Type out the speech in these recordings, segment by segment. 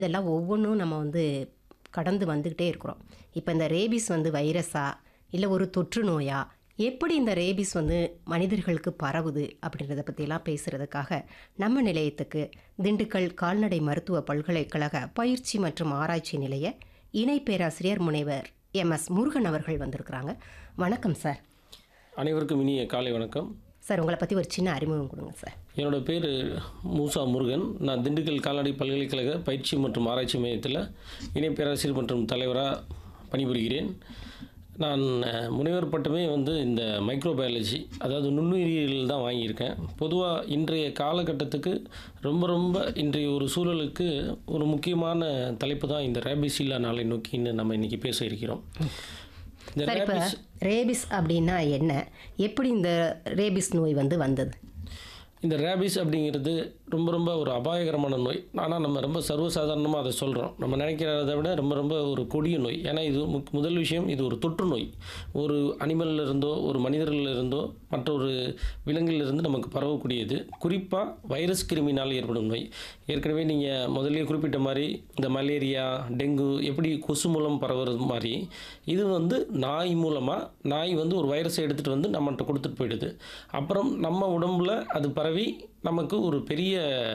இதெல்லாம் ஒவ்வொன்றும் நம்ம வந்து கடந்து வந்துக்கிட்டே இருக்கிறோம் இப்போ இந்த ரேபிஸ் வந்து வைரஸா இல்லை ஒரு தொற்று நோயா எப்படி இந்த ரேபிஸ் வந்து மனிதர்களுக்கு பரவுது அப்படின்றத பற்றியெல்லாம் பேசுகிறதுக்காக நம்ம நிலையத்துக்கு திண்டுக்கல் கால்நடை மருத்துவ பல்கலைக்கழக பயிற்சி மற்றும் ஆராய்ச்சி நிலைய இணை பேராசிரியர் முனைவர் எம் எஸ் முருகன் அவர்கள் வந்திருக்கிறாங்க வணக்கம் சார் அனைவருக்கும் இனிய காலை வணக்கம் சார் உங்களை பற்றி ஒரு சின்ன அறிமுகம் கொடுங்க சார் என்னோட பேர் மூசா முருகன் நான் திண்டுக்கல் கால்நடை பல்கலைக்கழக பயிற்சி மற்றும் ஆராய்ச்சி மையத்தில் இணை பேராசிரியர் மற்றும் தலைவராக பணிபுரிகிறேன் நான் அஹ், முனைவர் பட்டமே வந்து இந்த மைக்ரோபயாலஜி அதாவது நுண்ணுயிரியல் தான் வாங்கியிருக்கேன் பொதுவாக இன்றைய காலகட்டத்துக்கு ரொம்ப ரொம்ப இன்றைய ஒரு சூழலுக்கு ஒரு முக்கியமான தலைப்பு தான் இந்த ரேபிஸ் இல்லா நாளை நோக்கின்னு நம்ம இன்றைக்கி பேச இருக்கிறோம் இந்த சார் இப்போ ரேபிஸ் ரேபிஸ் அப்படின்னா என்ன எப்படி இந்த ரேபிஸ் நோய் வந்து வந்தது இந்த ரேபிஸ் அப்படிங்கிறது ரொம்ப ரொம்ப ஒரு அபாயகரமான நோய் ஆனால் நம்ம ரொம்ப சர்வசாதாரணமாக அதை சொல்கிறோம் நம்ம நினைக்கிறத விட ரொம்ப ரொம்ப ஒரு கொடிய நோய் ஏன்னா இது முக்- முதல் விஷயம் இது ஒரு தொற்று நோய் ஒரு அனிமல்ல இருந்தோ ஒரு மனிதர்களில் இருந்தோ மற்றொரு விலங்கில் இருந்து நமக்கு பரவக்கூடியது குறிப்பாக வைரஸ் கிருமினால் ஏற்படும் நோய் ஏற்கனவே நீங்கள் முதல்லயே குறிப்பிட்ட மாதிரி இந்த மலேரியா டெங்கு எப்படி கொசு மூலம் பரவுறது மாதிரி இது வந்து நாய் மூலமாக நாய் வந்து ஒரு வைரஸை எடுத்துகிட்டு வந்து நம்மகிட்ட கொடுத்துட்டு போயிடுது அப்புறம் நம்ம உடம்புல அது பரவி நமக்கு ஒரு பெரிய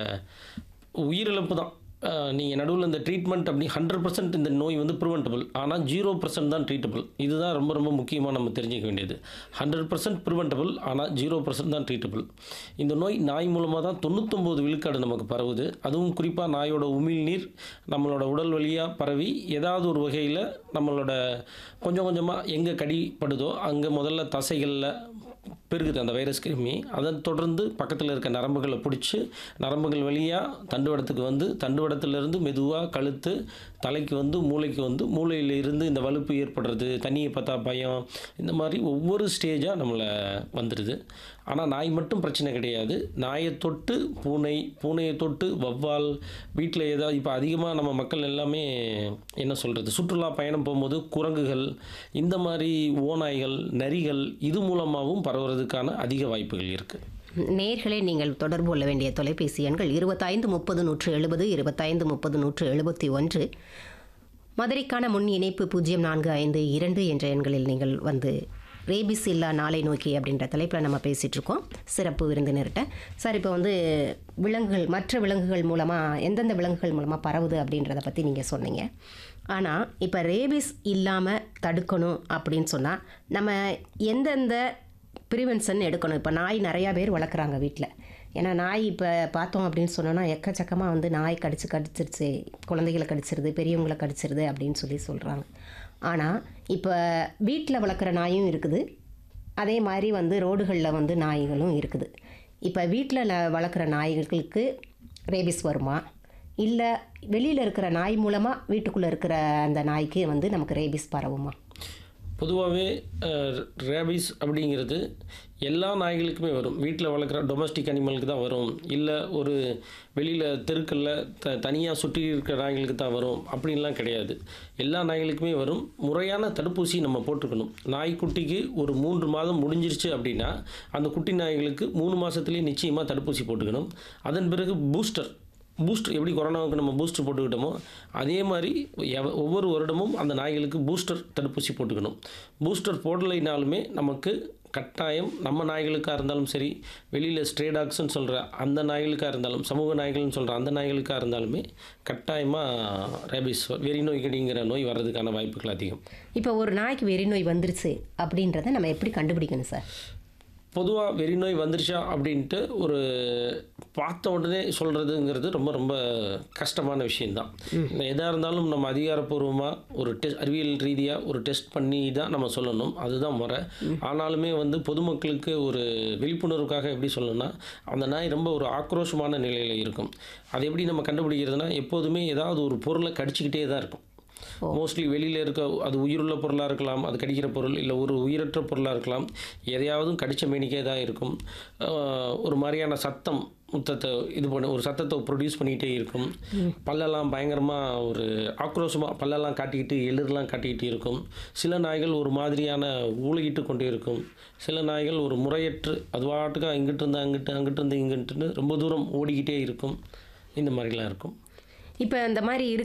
உயிரிழப்பு தான் நீங்கள் நடுவில் இந்த ட்ரீட்மெண்ட் அப்படி ஹண்ட்ரட் பர்சன்ட் இந்த நோய் வந்து ப்ரிவென்டபிள் ஆனால் ஜீரோ பர்சன்ட் தான் ட்ரீட்டபிள் இதுதான் ரொம்ப ரொம்ப முக்கியமாக நம்ம தெரிஞ்சுக்க வேண்டியது ஹண்ட்ரட் பர்சன்ட் ப்ரிவென்டபிள் ஆனால் ஜீரோ பர்சன்ட் தான் ட்ரீட்டபிள் இந்த நோய் நாய் மூலமாக தான் தொண்ணூத்தொம்பது விழுக்காடு நமக்கு பரவுது அதுவும் குறிப்பாக நாயோட உமிழ்நீர் நம்மளோட உடல் வழியாக பரவி ஏதாவது ஒரு வகையில் நம்மளோட கொஞ்சம் கொஞ்சமாக எங்கே கடிப்படுதோ அங்கே முதல்ல தசைகளில் பெருகுது அந்த வைரஸ் கிருமி அதன் தொடர்ந்து பக்கத்தில் இருக்க நரம்புகளை பிடிச்சி நரம்புகள் வழியாக தண்டுவடத்துக்கு வந்து தண்டுவடத்திலிருந்து மெதுவாக கழுத்து தலைக்கு வந்து மூளைக்கு வந்து மூளையில இருந்து இந்த வலுப்பு ஏற்படுறது தண்ணியை பார்த்தா பயம் இந்த மாதிரி ஒவ்வொரு ஸ்டேஜாக நம்மளை வந்துடுது ஆனால் நாய் மட்டும் பிரச்சனை கிடையாது நாயை தொட்டு பூனை பூனையை தொட்டு வவ்வால் வீட்டில் ஏதாவது இப்போ அதிகமாக நம்ம மக்கள் எல்லாமே என்ன சொல்கிறது சுற்றுலா பயணம் போகும்போது குரங்குகள் இந்த மாதிரி ஓநாய்கள் நரிகள் இது மூலமாகவும் பரவுறதுக்கான அதிக வாய்ப்புகள் இருக்குது நேர்களே நீங்கள் தொடர்பு கொள்ள வேண்டிய தொலைபேசி எண்கள் இருபத்தைந்து முப்பது நூற்று எழுபது இருபத்தைந்து முப்பது நூற்று எழுபத்தி ஒன்று மதுரைக்கான முன் இணைப்பு பூஜ்ஜியம் நான்கு ஐந்து இரண்டு என்ற எண்களில் நீங்கள் வந்து ரேபிஸ் இல்லா நாளை நோக்கி அப்படின்ற தலைப்பில் நம்ம பேசிகிட்டு இருக்கோம் சிறப்பு விருந்தினர்கிட்ட சார் இப்போ வந்து விலங்குகள் மற்ற விலங்குகள் மூலமாக எந்தெந்த விலங்குகள் மூலமாக பரவுது அப்படின்றத பற்றி நீங்கள் சொன்னீங்க ஆனால் இப்போ ரேபிஸ் இல்லாமல் தடுக்கணும் அப்படின்னு சொன்னால் நம்ம எந்தெந்த ப்ரிவென்ஷன் எடுக்கணும் இப்போ நாய் நிறையா பேர் வளர்க்குறாங்க வீட்டில் ஏன்னா நாய் இப்போ பார்த்தோம் அப்படின்னு சொன்னோன்னா எக்கச்சக்கமாக வந்து நாய் கடிச்சு கடிச்சிருச்சு குழந்தைகளை கடிச்சிருது பெரியவங்களை கடிச்சிருது அப்படின்னு சொல்லி சொல்கிறாங்க ஆனால் இப்போ வீட்டில் வளர்க்குற நாயும் இருக்குது அதே மாதிரி வந்து ரோடுகளில் வந்து நாய்களும் இருக்குது இப்போ வீட்டில் வளர்க்குற நாய்களுக்கு ரேபிஸ் வருமா இல்லை வெளியில் இருக்கிற நாய் மூலமாக வீட்டுக்குள்ளே இருக்கிற அந்த நாய்க்கு வந்து நமக்கு ரேபிஸ் பரவுமா பொதுவாகவே ரேபிஸ் அப்படிங்கிறது எல்லா நாய்களுக்குமே வரும் வீட்டில் வளர்க்குற டொமஸ்டிக் அனிமலுக்கு தான் வரும் இல்லை ஒரு வெளியில் தெருக்களில் த தனியாக சுற்றி இருக்கிற நாய்களுக்கு தான் வரும் அப்படின்லாம் கிடையாது எல்லா நாய்களுக்குமே வரும் முறையான தடுப்பூசி நம்ம போட்டுக்கணும் நாய்க்குட்டிக்கு ஒரு மூன்று மாதம் முடிஞ்சிருச்சு அப்படின்னா அந்த குட்டி நாய்களுக்கு மூணு மாதத்துலேயே நிச்சயமாக தடுப்பூசி போட்டுக்கணும் அதன் பிறகு பூஸ்டர் பூஸ்டர் எப்படி கொரோனாவுக்கு நம்ம பூஸ்டர் போட்டுக்கிட்டோமோ அதே மாதிரி எவ- ஒவ்வொரு வருடமும் அந்த நாய்களுக்கு பூஸ்டர் தடுப்பூசி போட்டுக்கணும் பூஸ்டர் போடலைனாலுமே நமக்கு கட்டாயம் நம்ம நாய்களுக்காக இருந்தாலும் சரி வெளியில் ஸ்ட்ரே டாக்ஸ்னு சொல்கிற அந்த நாய்களுக்காக இருந்தாலும் சமூக நாய்கள்னு சொல்கிற அந்த நாய்களுக்காக இருந்தாலுமே கட்டாயமாக ரேபிஸ் வெறி நோய்கடிங்கிற நோய் வர்றதுக்கான வாய்ப்புகள் அதிகம் இப்போ ஒரு நாய்க்கு வெறி நோய் வந்துருச்சு அப்படின்றத நம்ம எப்படி கண்டுபிடிக்கணும் சார் பொதுவாக வெறிநோய் வந்துருச்சா அப்படின்ட்டு ஒரு பார்த்த உடனே சொல்கிறதுங்கிறது ரொம்ப ரொம்ப கஷ்டமான விஷயந்தான் எதாக இருந்தாலும் நம்ம அதிகாரப்பூர்வமாக ஒரு டெஸ்ட் அறிவியல் ரீதியாக ஒரு டெஸ்ட் பண்ணி தான் நம்ம சொல்லணும் அதுதான் முறை ஆனாலுமே வந்து பொதுமக்களுக்கு ஒரு விழிப்புணர்வுக்காக எப்படி சொல்லணும்னா அந்த நாய் ரொம்ப ஒரு ஆக்ரோஷமான நிலையில் இருக்கும் அது எப்படி நம்ம கண்டுபிடிக்கிறதுனா எப்போதுமே ஏதாவது ஒரு பொருளை கடிச்சிக்கிட்டே தான் இருக்கும் மோஸ்ட்லி வெளியில் இருக்க அது உயிருள்ள பொருளாக இருக்கலாம் அது கடிக்கிற பொருள் இல்லை ஒரு உயிரற்ற பொருளாக இருக்கலாம் எதையாவது கடிச்ச மேனிக்கே தான் இருக்கும் ஆஹ் ஒரு மாதிரியான சத்தம் முத்தத்தை இது பண்ண ஒரு சத்தத்தை ப்ரொடியூஸ் பண்ணிக்கிட்டே இருக்கும் பல்லெல்லாம் பயங்கரமாக ஒரு ஆக்ரோஷமாக பல்லெல்லாம் காட்டிக்கிட்டு எளிரெலாம் காட்டிக்கிட்டு இருக்கும் சில நாய்கள் ஒரு மாதிரியான ஊழகிட்டு கொண்டே இருக்கும் சில நாய்கள் ஒரு முறையற்று அது பாட்டுக்கு இங்கிட்டு இருந்து அங்கிட்டு அங்கிட்டு இருந்து இங்கிட்டு ரொம்ப தூரம் ஓடிக்கிட்டே இருக்கும் இந்த மாதிரிலாம் இருக்கும் இப்போ இந்த மாதிரி